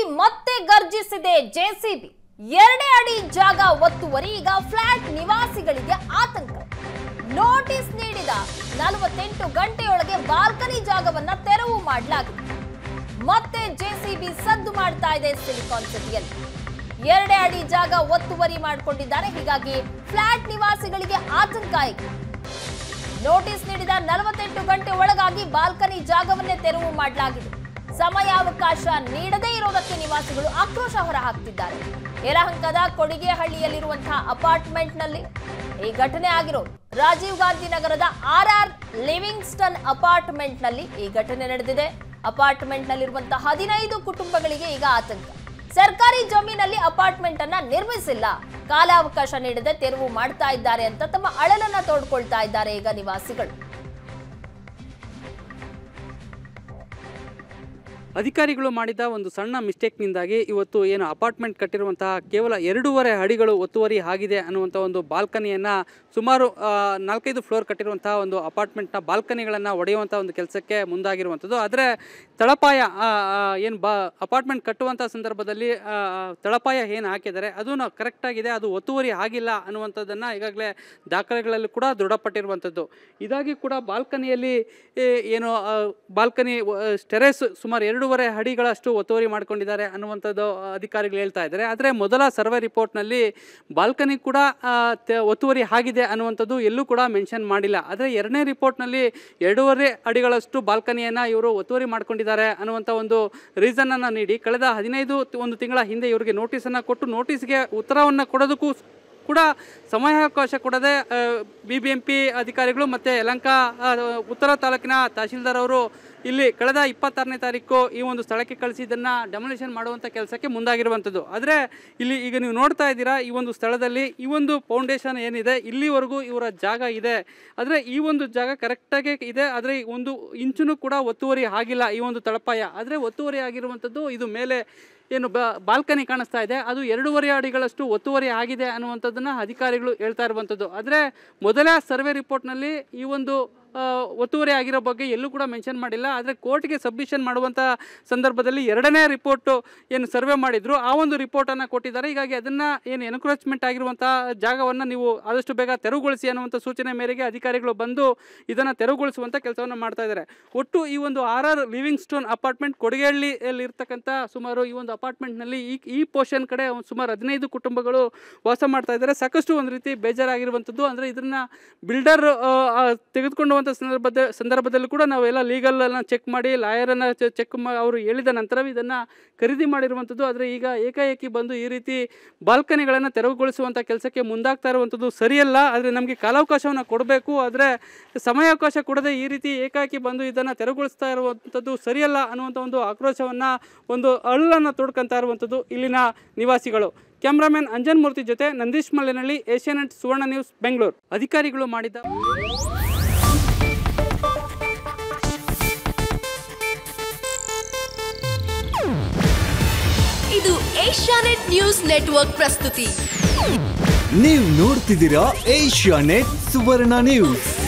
ಮತ್ತೆ ಗರ್ಜಿಸಿದೆ ಜೆಸಿಬಿ ಎರಡೇ ಅಡಿ ಜಾಗ ಒತ್ತುವರಿ ಈಗ ಫ್ಲಾಟ್ ನಿವಾಸಿಗಳಿಗೆ ಆತಂಕ ನೋಟಿಸ್ ನೀಡಿದ ನಲವತ್ತೆಂಟು ಗಂಟೆಯೊಳಗೆ ಬಾಲ್ಕನಿ ಜಾಗವನ್ನ ತೆರವು ಮಾಡಲಾಗಿದೆ ಮತ್ತೆ ಜೆಸಿಬಿ ಸದ್ದು ಮಾಡ್ತಾ ಇದೆ ಸಿಲಿಕಾನ್ ಸಿಟಿಯಲ್ಲಿ ಎರಡೇ ಅಡಿ ಜಾಗ ಒತ್ತುವರಿ ಮಾಡಿಕೊಂಡಿದ್ದಾರೆ ಹೀಗಾಗಿ ಫ್ಲಾಟ್ ನಿವಾಸಿಗಳಿಗೆ ಆತಂಕ ಈಗ ನೋಟಿಸ್ ನೀಡಿದ ನಲವತ್ತೆಂಟು ಗಂಟೆ ಒಳಗಾಗಿ ಬಾಲ್ಕನಿ ಜಾಗವನ್ನೇ ತೆರವು ಮಾಡಲಾಗಿದೆ ಸಮಯಾವಕಾಶ ನೀಡದೇ ಇರೋದಕ್ಕೆ ನಿವಾಸಿಗಳು ಆಕ್ರೋಶ ಹೊರಹಾಕ್ತಿದ್ದಾರೆ ಯಲಹಂಕದ ಕೊಡಿಗೆಹಳ್ಳಿಯಲ್ಲಿರುವಂತಹ ಅಪಾರ್ಟ್ಮೆಂಟ್ನಲ್ಲಿ ಈ ಘಟನೆ ಆಗಿರೋದು ರಾಜೀವ್ ಗಾಂಧಿ ನಗರದ ಆರ್ ಆರ್ ಲಿವಿಂಗ್ಸ್ಟನ್ ಅಪಾರ್ಟ್ಮೆಂಟ್ನಲ್ಲಿ ಈ ಘಟನೆ ನಡೆದಿದೆ ಅಪಾರ್ಟ್ಮೆಂಟ್ನಲ್ಲಿರುವಂತಹ ಹದಿನೈದು ಕುಟುಂಬಗಳಿಗೆ ಈಗ ಆತಂಕ ಸರ್ಕಾರಿ ಜಮೀನಲ್ಲಿ ಅಪಾರ್ಟ್ಮೆಂಟ್ ಅನ್ನ ನಿರ್ಮಿಸಿಲ್ಲ ಕಾಲಾವಕಾಶ ನೀಡದೆ ತೆರವು ಮಾಡ್ತಾ ಇದ್ದಾರೆ ಅಂತ ತಮ್ಮ ಅಳಲನ್ನ ತೋಡ್ಕೊಳ್ತಾ ಇದ್ದಾರೆ ಈಗ ನಿವಾಸಿಗಳು ಅಧಿಕಾರಿಗಳು ಮಾಡಿದ ಒಂದು ಸಣ್ಣ ಮಿಸ್ಟೇಕ್ನಿಂದಾಗಿ ಇವತ್ತು ಏನು ಅಪಾರ್ಟ್ಮೆಂಟ್ ಕಟ್ಟಿರುವಂತಹ ಕೇವಲ ಎರಡೂವರೆ ಅಡಿಗಳು ಒತ್ತುವರಿ ಆಗಿದೆ ಅನ್ನುವಂಥ ಒಂದು ಬಾಲ್ಕನಿಯನ್ನು ಸುಮಾರು ಆ, ನಾಲ್ಕೈದು ಫ್ಲೋರ್ ಕಟ್ಟಿರುವಂತಹ ಒಂದು ಅಪಾರ್ಟ್ಮೆಂಟ್ನ ಬಾಲ್ಕನಿಗಳನ್ನು ಒಡೆಯುವಂಥ ಒಂದು ಕೆಲಸಕ್ಕೆ ಮುಂದಾಗಿರುವಂಥದ್ದು ಆದರೆ ತಳಪಾಯ ಏನು ಬಾ ಅಪಾರ್ಟ್ಮೆಂಟ್ ಕಟ್ಟುವಂಥ ಸಂದರ್ಭದಲ್ಲಿ ಆ, ತಳಪಾಯ ಏನು ಹಾಕಿದ್ದಾರೆ ಅದು ಕರೆಕ್ಟಾಗಿದೆ ಅದು ಒತ್ತುವರಿ ಆಗಿಲ್ಲ ಅನ್ನುವಂಥದ್ದನ್ನು ಈಗಾಗಲೇ ದಾಖಲೆಗಳಲ್ಲಿ ಕೂಡ ದೃಢಪಟ್ಟಿರುವಂಥದ್ದು ಇದಾಗಿ ಕೂಡ ಬಾಲ್ಕನಿಯಲ್ಲಿ ಏ, ಏನು ಬಾಲ್ಕನಿ ಟೆರೆಸ್ ಸುಮಾರು ಎರಡೂವರೆ ಅಡಿಗಳಷ್ಟು ಒತ್ತುವರಿ ಮಾಡ್ಕೊಂಡಿದ್ದಾರೆ ಅನ್ನುವಂಥದ್ದು ಆ, ಅಧಿಕಾರಿಗಳು ಹೇಳ್ತಾ ಇದ್ದಾರೆ ಆದರೆ ಮೊದಲ ಸರ್ವೆ ರಿಪೋರ್ಟ್ನಲ್ಲಿ ಬಾಲ್ಕನಿ ಕೂಡ ಆ, ತೆ- ಒತ್ತುವರಿ ಆಗಿದೆ ಅನ್ನುವಂಥದ್ದು ಎಲ್ಲೂ ಕೂಡ ಮೆನ್ಷನ್ ಮಾಡಿಲ್ಲ ಆದರೆ ಎರಡನೇ ರಿಪೋರ್ಟ್ನಲ್ಲಿ ಎರಡೂವರೆ ಅಡಿಗಳಷ್ಟು ಬಾಲ್ಕನಿಯನ್ನು ಇವರು ಒತ್ತುವರಿ ಮಾಡ್ಕೊಂಡಿದ್ದಾರೆ ಅನ್ನುವಂಥ ಒಂದು ರೀಸನನ್ನು ನೀಡಿ ಕಳೆದ ಹದಿನೈದು ತಿ- ಒಂದು ತಿಂಗಳ ಹಿಂದೆ ಇವರಿಗೆ ನೋಟಿಸನ್ನು ಕೊಟ್ಟು ನೋಟಿಸ್ಗೆ ಉತ್ತರವನ್ನು ಕೊಡೋದಕ್ಕೂ ಕೂಡ ಸಮಯಾವಕಾಶ ಕೊಡದೆ ಬಿ ಬಿ ಎಂ ಪಿ ಅಧಿಕಾರಿಗಳು ಮತ್ತು ಯಲಂಕ ಆ, ಉತ್ತರ ತಾಲೂಕಿನ ತಹಶೀಲ್ದಾರ್ ಅವರು ಇಲ್ಲಿ ಕಳೆದ ಇಪ್ಪತ್ತಾರನೇ ತಾರೀಕು ಈ ಒಂದು ಸ್ಥಳಕ್ಕೆ ಕಳಿಸಿ ಇದನ್ನು ಡೆಮೊಲಿಷನ್ ಮಾಡುವಂಥ ಕೆಲಸಕ್ಕೆ ಮುಂದಾಗಿರುವಂಥದ್ದು ಆದರೆ ಇಲ್ಲಿ ಈಗ ನೀವು ನೋಡ್ತಾ ಇದ್ದೀರಾ ಈ ಒಂದು ಸ್ಥಳದಲ್ಲಿ ಈ ಒಂದು ಫೌಂಡೇಶನ್ ಏನಿದೆ ಇಲ್ಲಿವರೆಗೂ ಇವರ ಜಾಗ ಇದೆ ಆದರೆ ಈ ಒಂದು ಜಾಗ ಕರೆಕ್ಟಾಗಿ ಇದೆ ಆದರೆ ಒಂದು ಇಂಚೂ ಕೂಡ ಒತ್ತುವರಿ ಆಗಿಲ್ಲ ಈ ಒಂದು ತಳಪಾಯ ಆದರೆ ಒತ್ತುವರಿ ಆಗಿರುವಂಥದ್ದು ಇದು ಮೇಲೆ ಏನು ಬ ಬಾಲ್ಕನಿ ಕಾಣಿಸ್ತಾ ಇದೆ ಅದು ಎರಡೂವರೆ ಅಡಿಗಳಷ್ಟು ಒತ್ತುವರಿ ಆಗಿದೆ ಅನ್ನುವಂಥದ್ದನ್ನು ಅಧಿಕಾರಿಗಳು ಹೇಳ್ತಾ ಇರುವಂಥದ್ದು ಆದರೆ ಮೊದಲ ಸರ್ವೆ ರಿಪೋರ್ಟ್ನಲ್ಲಿ ಈ ಒಂದು ಆ, ಒತ್ತುವರಿ ಆಗಿರೋ ಬಗ್ಗೆ ಎಲ್ಲೂ ಕೂಡ ಮೆನ್ಷನ್ ಮಾಡಿಲ್ಲ ಆದರೆ ಕೋರ್ಟ್ಗೆ ಸಬ್ಮಿಷನ್ ಮಾಡುವಂಥ ಸಂದರ್ಭದಲ್ಲಿ ಎರಡನೇ ರಿಪೋರ್ಟು ಏನು ಸರ್ವೆ ಮಾಡಿದ್ರು ಆ ಒಂದು ರಿಪೋರ್ಟನ್ನು ಕೊಟ್ಟಿದ್ದಾರೆ ಹೀಗಾಗಿ ಅದನ್ನು ಏನು ಎನ್ಕ್ರೋಚ್ಮೆಂಟ್ ಆಗಿರುವಂಥ ಜಾಗವನ್ನು ನೀವು ಆದಷ್ಟು ಬೇಗ ತೆರವುಗೊಳಿಸಿ ಅನ್ನುವಂಥ ಸೂಚನೆ ಮೇರೆಗೆ ಅಧಿಕಾರಿಗಳು ಬಂದು ಇದನ್ನು ತೆರವುಗೊಳಿಸುವಂಥ ಕೆಲಸವನ್ನು ಮಾಡ್ತಾ ಇದ್ದಾರೆ ಒಟ್ಟು ಈ ಒಂದು R R Living Stone apartment ಕೊಡಗೇಹಳ್ಳಿಯಲ್ಲಿ ಇರ್ತಕ್ಕಂಥ ಸುಮಾರು ಈ ಒಂದು ಅಪಾರ್ಟ್ಮೆಂಟ್ನಲ್ಲಿ ಈ ಈ ಪೋರ್ಷನ್ ಕಡೆ ಒಂದು ಸುಮಾರು ಹದಿನೈದು ಕುಟುಂಬಗಳು ವಾಸ ಮಾಡ್ತಾ ಇದ್ದಾರೆ ಸಾಕಷ್ಟು ಒಂದು ರೀತಿ ಬೇಜಾರಾಗಿರುವಂಥದ್ದು ಅಂದರೆ ಇದನ್ನು ಬಿಲ್ಡರ್ ತೆಗೆದುಕೊಂಡುವಂಥ ಸಂದರ್ಭದ ಸಂದರ್ಭದಲ್ಲೂ ಕೂಡ ನಾವೆಲ್ಲ ಲೀಗಲನ್ನು ಚೆಕ್ ಮಾಡಿ ಲಾಯರನ್ನು ಚೆಕ್ ಮಾ ಅವರು ಹೇಳಿದ ನಂತರ ಇದನ್ನು ಖರೀದಿ ಮಾಡಿರುವಂಥದ್ದು ಆದರೆ ಈಗ ಏಕಾಏಕಿ ಬಂದು ಈ ರೀತಿ ಬಾಲ್ಕನಿಗಳನ್ನು ತೆರವುಗೊಳಿಸುವಂಥ ಕೆಲಸಕ್ಕೆ ಮುಂದಾಗ್ತಾ ಇರುವಂಥದ್ದು ಸರಿಯಲ್ಲ ಆದರೆ ನಮಗೆ ಕಾಲಾವಕಾಶವನ್ನು ಕೊಡಬೇಕು ಆದರೆ ಸಮಯಾವಕಾಶ ಕೊಡದೆ ಈ ರೀತಿ ಏಕಾಏಕಿ ಬಂದು ಇದನ್ನು ತೆರವುಗೊಳಿಸ್ತಾ ಇರುವಂಥದ್ದು ಸರಿಯಲ್ಲ ಅನ್ನುವಂಥ ಒಂದು ಆಕ್ರೋಶವನ್ನು ಒಂದು ಅಳಲನ್ನು ತೋಡ್ಕೊಂತಾ ಇರುವಂಥದ್ದು ಇಲ್ಲಿನ ನಿವಾಸಿಗಳು ಕ್ಯಾಮ್ರಾಮನ್ ಅಂಜನ್ ಮೂರ್ತಿ ಜೊತೆ ನಂದೀಶ್ ಮಲ್ಲೆನಹಳ್ಳಿ ಏಷ್ಯಾನೆಟ್ ಸುವರ್ಣ ನ್ಯೂಸ್ ಬೆಂಗಳೂರು ಅಧಿಕಾರಿಗಳು ಮಾಡಿದ ಇದು ಏಷ್ಯಾನೆಟ್ ನ್ಯೂಸ್ ನೆಟ್ವರ್ಕ್ ಪ್ರಸ್ತುತಿ ನೀವು ನೋಡ್ತಿದ್ದೀರಾ ಏಷ್ಯಾ ನೆಟ್ ಸುವರ್ಣ ನ್ಯೂಸ್